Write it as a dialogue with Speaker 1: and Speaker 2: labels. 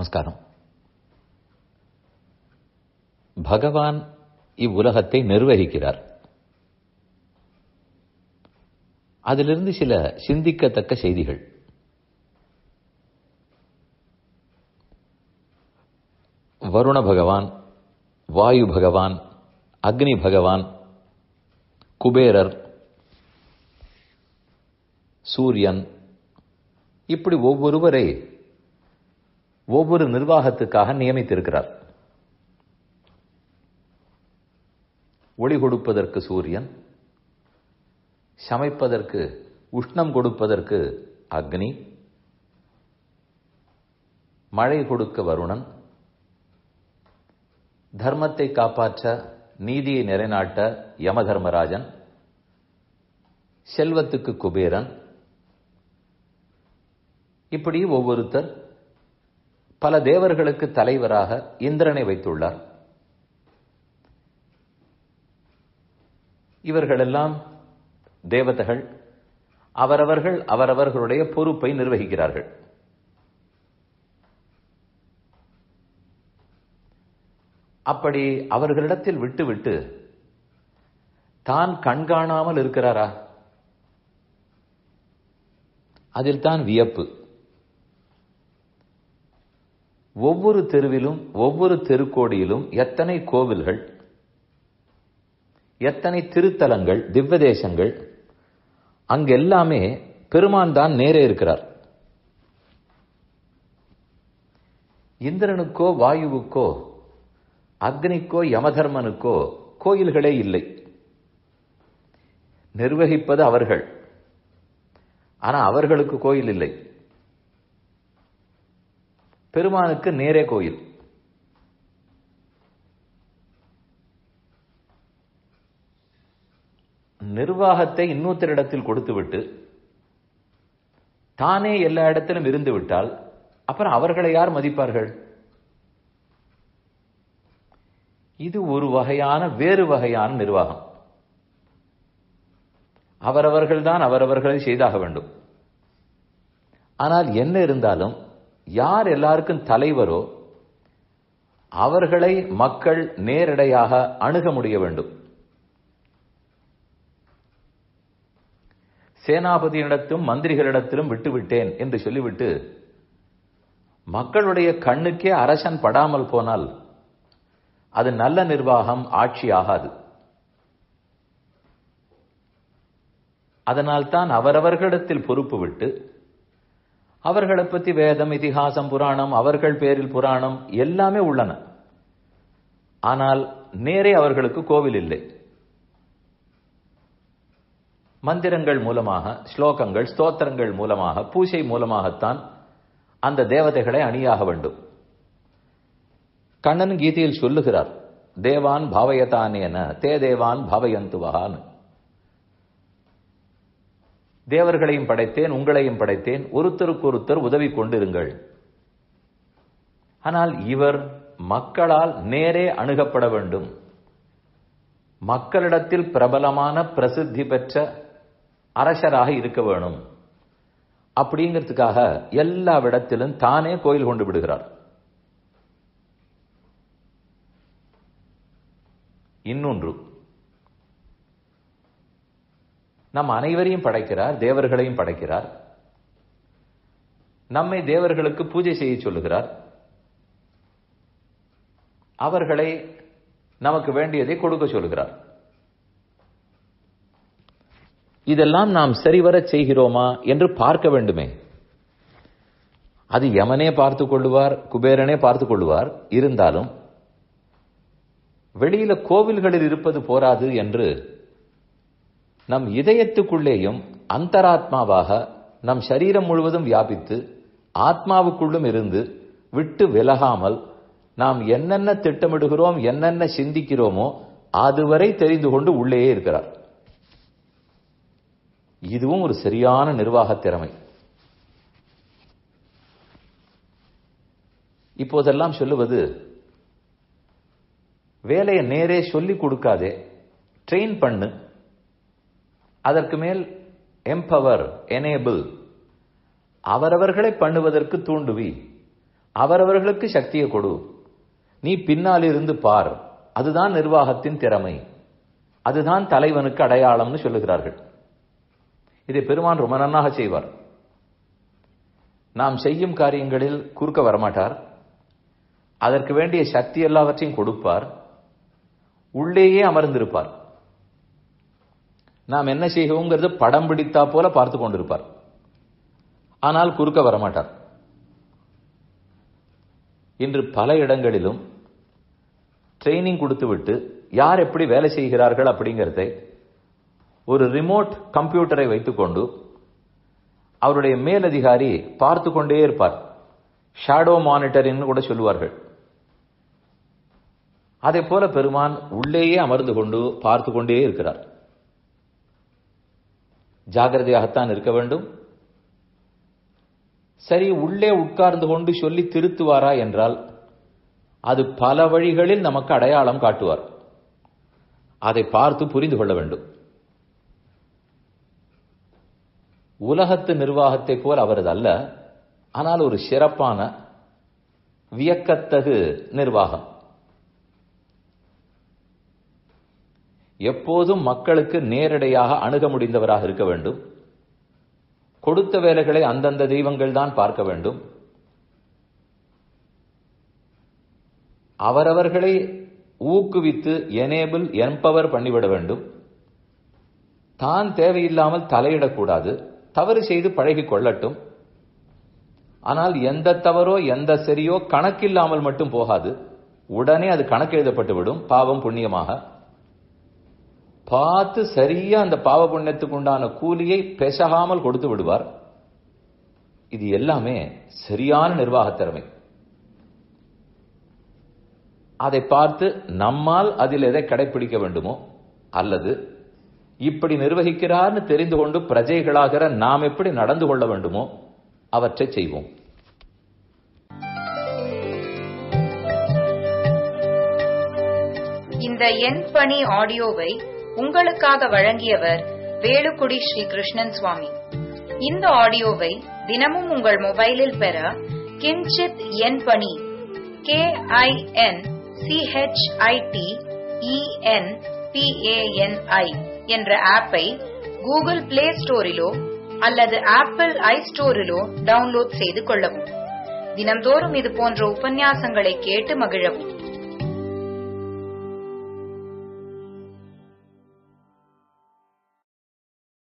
Speaker 1: நமஸ்காரம் பகவான் இவ்வுலகத்தை நிர்வகிக்கிறார் அதிலிருந்து சில சிந்திக்கத்தக்க செய்திகள் வருண பகவான் வாயு பகவான் அக்னி பகவான் குபேரர் சூரியன் இப்படி ஒவ்வொருவரை ஒவ்வொரு நிர்வாகத்துக்காக நியமித்திருக்கிறார் ஒளி கொடுப்பதற்கு சூரியன் சமைப்பதற்கு உஷ்ணம் கொடுப்பதற்கு அக்னி மழை கொடுக்க வருணன் தர்மத்தை காப்பாற்ற நீதியை நிலைநாட்ட யமதர்மராஜன் செல்வத்துக்கு குபேரன் இப்படி ஒவ்வொருத்தர் பல தேவர்களுக்கு தலைவராக இந்திரனை வைத்துள்ளார் இவர்களெல்லாம் தேவதைகள் அவரவர்கள் அவரவர்களுடைய பொறுப்பை நிர்வகிக்கிறார்கள் அப்படி அவர்களிடத்தில் விட்டுவிட்டு தான் கண்காணாமல் இருக்கிறாரா அதில் தான் வியப்பு ஒவ்வொரு தெருவிலும் ஒவ்வொரு தெருக்கோடியிலும் எத்தனை கோவில்கள் எத்தனை திருத்தலங்கள் திவ்வதேசங்கள் அங்கெல்லாமே பெருமான் தான் நேரே இருக்கிறார் இந்திரனுக்கோ வாயுவுக்கோ அக்னிக்கோ யமதர்மனுக்கோ கோயில்களே இல்லை நிர்வகிப்பது அவர்கள் ஆனா அவர்களுக்கு கோயில் இல்லை பெருமானுக்கு நேரே கோயில் நிர்வாகத்தை இன்னொருத்தரிடத்தில் கொடுத்துவிட்டு தானே எல்லா இடத்திலும் இருந்து விட்டால் அப்புறம் அவர்களை யார் மதிப்பார்கள் இது ஒரு வகையான வேறு வகையான நிர்வாகம் அவரவர்கள் தான் அவரவர்களை செய்தாக வேண்டும் ஆனால் என்ன இருந்தாலும் யார் எல்லாருக்கும் தலைவரோ அவர்களை மக்கள் நேரடியாக அணுக முடிய வேண்டும் சேனாபதியிடத்தும் மந்திரிகளிடத்திலும் விட்டுவிட்டேன் என்று சொல்லிவிட்டு மக்களுடைய கண்ணுக்கே அரசன் படாமல் போனால் அது நல்ல நிர்வாகம் ஆட்சி ஆகாது அதனால் தான் அவரவர்களிடத்தில் பொறுப்பு விட்டு அவர்களை பற்றி வேதம் இதிகாசம் புராணம் அவர்கள் பேரில் புராணம் எல்லாமே உள்ளன ஆனால் நேரே அவர்களுக்கு கோவில் இல்லை மந்திரங்கள் மூலமாக ஸ்லோகங்கள் ஸ்தோத்திரங்கள் மூலமாக பூஜை மூலமாகத்தான் அந்த தேவதைகளை அணியாக வேண்டும் கண்ணன் கீதையில் சொல்லுகிறார் தேவான் பாவயதானேன தே தேவான் பாவயந்துவகான் தேவர்களையும் படைத்தேன் உங்களையும் படைத்தேன் ஒருத்தருக்கு ஒருத்தர் உதவி கொண்டிருங்கள் ஆனால் இவர் மக்களால் நேரே அணுகப்பட வேண்டும் மக்களிடத்தில் பிரபலமான பிரசித்தி பெற்ற அரசராக இருக்க வேணும் அப்படிங்கிறதுக்காக எல்லா விடத்திலும் தானே கோயில் கொண்டு விடுகிறார் இன்னொன்று நம் அனைவரையும் படைக்கிறார் தேவர்களையும் படைக்கிறார் நம்மை தேவர்களுக்கு பூஜை செய்ய சொல்லுகிறார் அவர்களை நமக்கு வேண்டியதை கொடுக்க சொல்லுகிறார் இதெல்லாம் நாம் சரிவர செய்கிறோமா என்று பார்க்க வேண்டுமே அது யமனே பார்த்துக் கொள்ளுவார் குபேரனே பார்த்துக் கொள்ளுவார் இருந்தாலும் வெளியில கோவில்களில் இருப்பது போராது என்று நம் இதயத்துக்குள்ளேயும் அந்தராத்மாவாக நம் சரீரம் முழுவதும் வியாபித்து ஆத்மாவுக்குள்ளும் இருந்து விட்டு விலகாமல் நாம் என்னென்ன திட்டமிடுகிறோம் என்னென்ன சிந்திக்கிறோமோ அதுவரை தெரிந்து கொண்டு உள்ளேயே இருக்கிறார் இதுவும் ஒரு சரியான நிர்வாக திறமை இப்போதெல்லாம் சொல்லுவது வேலையை நேரே சொல்லி கொடுக்காதே ட்ரெயின் பண்ணு அதற்கு மேல் எம்பவர் எனேபிள் அவரவர்களை பண்ணுவதற்கு தூண்டுவி அவரவர்களுக்கு சக்தியை கொடு நீ பின்னால் இருந்து பார் அதுதான் நிர்வாகத்தின் திறமை அதுதான் தலைவனுக்கு அடையாளம்னு சொல்லுகிறார்கள் இதை பெருமான் ரொம்ப நன்னாக செய்வார் நாம் செய்யும் காரியங்களில் குறுக்க வரமாட்டார் அதற்கு வேண்டிய சக்தி எல்லாவற்றையும் கொடுப்பார் உள்ளேயே அமர்ந்திருப்பார் நாம் என்ன செய்வோங்கிறது படம் பிடித்தா போல பார்த்து கொண்டிருப்பார் ஆனால் குறுக்க வரமாட்டார் இன்று பல இடங்களிலும் ட்ரைனிங் கொடுத்துவிட்டு யார் எப்படி வேலை செய்கிறார்கள் அப்படிங்கிறதை ஒரு ரிமோட் கம்ப்யூட்டரை வைத்துக்கொண்டு அவருடைய மேலதிகாரி பார்த்து கொண்டே இருப்பார் ஷேடோ மானிட்டரிங் கூட சொல்லுவார்கள் அதே போல பெருமான் உள்ளேயே அமர்ந்து கொண்டு பார்த்து கொண்டே இருக்கிறார் ஜாகிரதையாகத்தான் இருக்க வேண்டும் சரி உள்ளே உட்கார்ந்து கொண்டு சொல்லி திருத்துவாரா என்றால் அது பல வழிகளில் நமக்கு அடையாளம் காட்டுவார் அதை பார்த்து புரிந்து கொள்ள வேண்டும் உலகத்து நிர்வாகத்தை போல் அவரது அல்ல ஆனால் ஒரு சிறப்பான வியக்கத்தகு நிர்வாகம் எப்போதும் மக்களுக்கு நேரடியாக அணுக முடிந்தவராக இருக்க வேண்டும் கொடுத்த வேலைகளை அந்தந்த தெய்வங்கள் தான் பார்க்க வேண்டும் அவரவர்களை ஊக்குவித்து எனேபிள் என்பவர் பண்ணிவிட வேண்டும் தான் தேவையில்லாமல் தலையிடக்கூடாது தவறு செய்து பழகி கொள்ளட்டும் ஆனால் எந்த தவறோ எந்த சரியோ கணக்கில்லாமல் மட்டும் போகாது உடனே அது கணக்கு எழுதப்பட்டு விடும் பாவம் புண்ணியமாக பார்த்து சரியா அந்த பாவ புண்ணியத்துக்கு உண்டான கூலியை பெசகாமல் கொடுத்து விடுவார் இது எல்லாமே சரியான நிர்வாகத் திறமை அதை பார்த்து நம்மால் அதில் எதை கடைபிடிக்க வேண்டுமோ அல்லது இப்படி நிர்வகிக்கிறார்னு தெரிந்து கொண்டு பிரஜைகளாகிற நாம் எப்படி நடந்து கொள்ள வேண்டுமோ அவற்றை செய்வோம்
Speaker 2: இந்த எண் பணி ஆடியோவை உங்களுக்காக வழங்கியவர் வேலுக்குடி ஸ்ரீ கிருஷ்ணன் சுவாமி இந்த ஆடியோவை தினமும் உங்கள் மொபைலில் பெற கிஞ்சித் எண் பணி கே ஐ என் சிஹெச்ஐடி இஎன் பிஏஎன்ஐ என்ற ஆப்பை கூகுள் பிளே ஸ்டோரிலோ அல்லது ஆப்பிள் ஐ ஸ்டோரிலோ டவுன்லோட் செய்து கொள்ளவும் தினம்தோறும் இது போன்ற உபன்யாசங்களை கேட்டு மகிழவும்